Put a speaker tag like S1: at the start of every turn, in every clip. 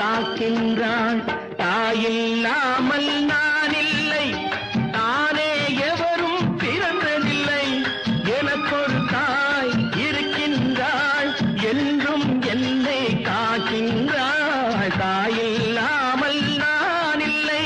S1: காக்கின்றாள் தாயில்லாமல் நான் இல்லை தானே எவரும் பிறந்ததில்லை எனக்கொரு தாய் இருக்கின்றாள் என்றும் என்னை காக்கின்றாள் தாயில்லாமல் நான் இல்லை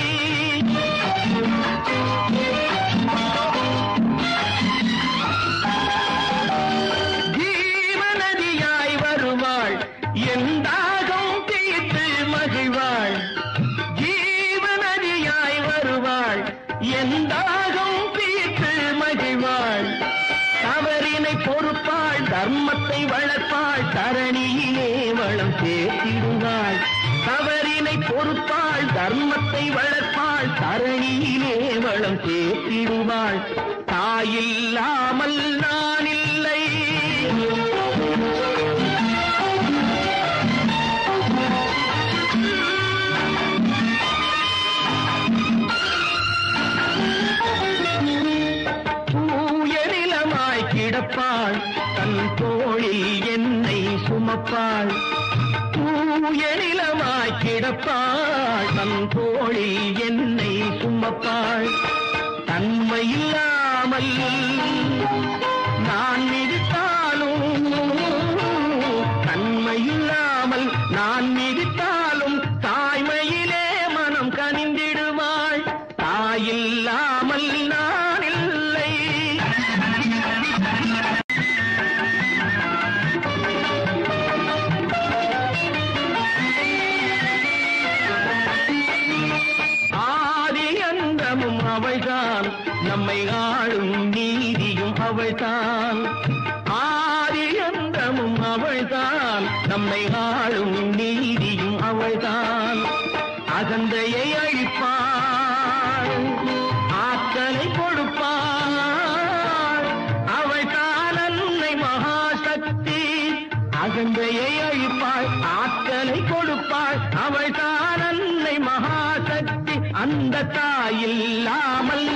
S1: ஜீவநதியாய் வருவாள் என் தாகம் தீர்த்து மகிழ்வாள் ஜீவநதியாய் வருவாள் என் தாகம் தீர்த்து மகிழ்வாள் தவறினை பொறுப்பாள் தர்மத்தை வளர்ப்பாள் தரணியிலே வளம் சேர்த்திடுவாள் தவறினை பொறுப்பாள் தர்மத்தை வளர்ப்பாள் தரணியிலே வளம் சேர்த்திடுவாள் தாயில்லாமல் நான் இல்லை தூய நிலமாய் கிடப்பாள் தன் தோளில் என்னை சுமப்பாள் தூய நிலமாய் கிடப்பாள் தன் தோளில் என்னை சுமப்பாள் தன்மையில்லாமல் நான் மிதித்தாலும் தன்மையில்லாமல் நான் மிதித்தாலும் தாய்மையிலே மனம் கனிந்திடுவாள் தாயில்லாமல் நான் இல்லை ஆதி அந்தமும் அவள்தான் நம்மை ஆளும் நீதியும் அவள்தான் ஆதி அந்தமும் அவள்தான் நம்மை ஆளும் நீதியும் அவள்தான் அகந்தையை அழிப்பாள் ஆற்றலை கொடுப்பாள் அவள்தான் அன்னை மகாசக்தி அகந்தையை அழிப்பாள் ஆற்றலை கொடுப்பாள் அவள் தான் அன்னை மகாசக்தி அந்த தாயில்லாமல்